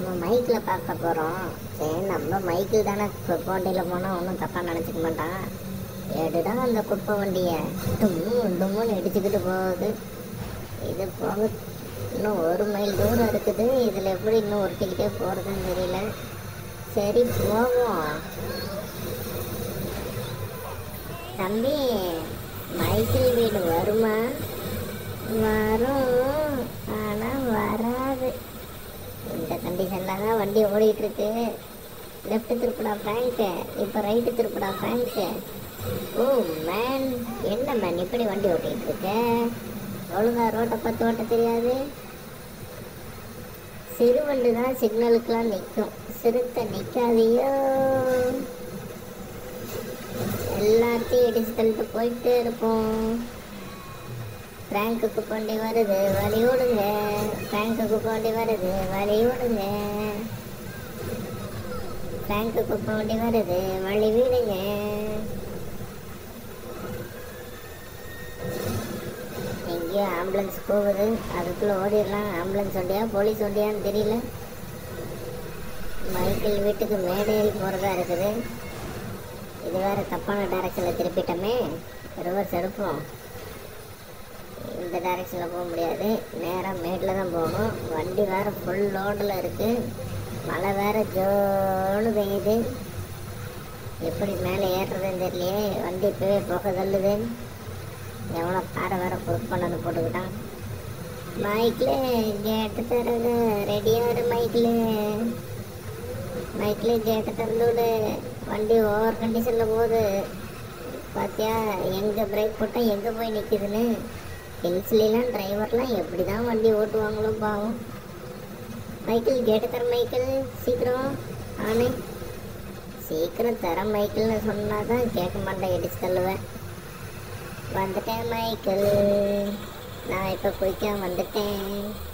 நம்ம மைக்கில் பார்க்க போகிறோம் சரி நம்ம மைக்கில் தானே குப்பை வண்டியில் போனால் ஒன்றும் தப்பாக நினச்சிக்க மாட்டான் எடுடா அந்த குப்பை வண்டியை டும்மு டும்முன்னு இடிச்சுக்கிட்டு போகுது இது போக இன்னும் ஒரு மைல் தூரம் இருக்குது இதில் எப்படி இன்னும் ஒருத்திக்கிட்டே போகிறதுன்னு தெரியல சரி போவோம் தம்பி மைக்கேல் வீடு வருமா வரும் ஆனால் வராது இந்த கண்டிஷனில் தான் வண்டி ஓடிட்டு இருக்கு லெஃப்ட் திருப்படா ஃப்ராங்க்கு இப்போ ரைட்டு திருப்படா ஃப்ராங்க்கு ஓ மேன் என்ன மேன் இப்படி வண்டி ஓட்டிகிட்டு இருக்க ஒழுங்கா ரோட்டை பார்த்து ஓட்ட தெரியாது சிறு வண்டி தான் சிக்னலுக்கெல்லாம் நிற்கும் சிறுத்தை நிற்காதையோ எல்லாத்தையும் இடிச்சு தள்ளிட்டு போயிட்டே இருப்போம் ஃப்ராங்க்கு வண்டி வருது வழி விடுங்க ஃப்ராங்க்கு வண்டி வருது வழி விடுங்க ஃப்ராங்க்கு குப்பை வண்டி வருது வழி விடுங்க எங்கேயோ ஆம்புலன்ஸ் போகுது அதுக்குள்ளே ஓடிடலாம் ஆம்புலன்ஸ் வண்டியா போலீஸ் வண்டியான்னு தெரியல மைக்கேல் வீட்டுக்கு மேடையில் போகிறதா இருக்குது இது வேறு தப்பான டைரக்ஷனில் திருப்பிட்டோமே ரிவர்ஸ் எடுப்போம் இந்த டைரக்ஷனில் போக முடியாது நேராக மேட்டில் தான் போகணும் வண்டி வேறு ஃபுல் லோடில் இருக்குது மழை வேறு ஜோன்னு பெய்யுது எப்படி மேலே ஏறுறதுன்னு தெரியலையே வண்டி இப்போவே போக தள்ளுது எவ்வளோ காரை வேறு புக் பண்ணது போட்டுக்கிட்டான் மைக்கில் கேட்டு தரது ரெடியாக மைக்கில் மைக்கில் கேட்டு திறந்து விடு வண்டி ஓவர் கண்டிஷனில் போகுது பார்த்தியா எங்கே பிரேக் போட்டால் எங்கே போய் நிற்குதுன்னு ஹில்ஸ்லாம் டிரைவர்லாம் எப்படி தான் வண்டி ஓட்டுவாங்களோ பாவம் மைக்கிள் கேட்டு தர மைக்கிள் சீக்கிரம் ஆனே சீக்கிரம் தர மைக்கிள்னு சொன்னால் தான் கேட்க மாட்டேன் இடிச்சு தள்ளுவேன் வந்துட்டேன் மைக்கிள் நான் இப்போ குயிக்காக வந்துட்டேன்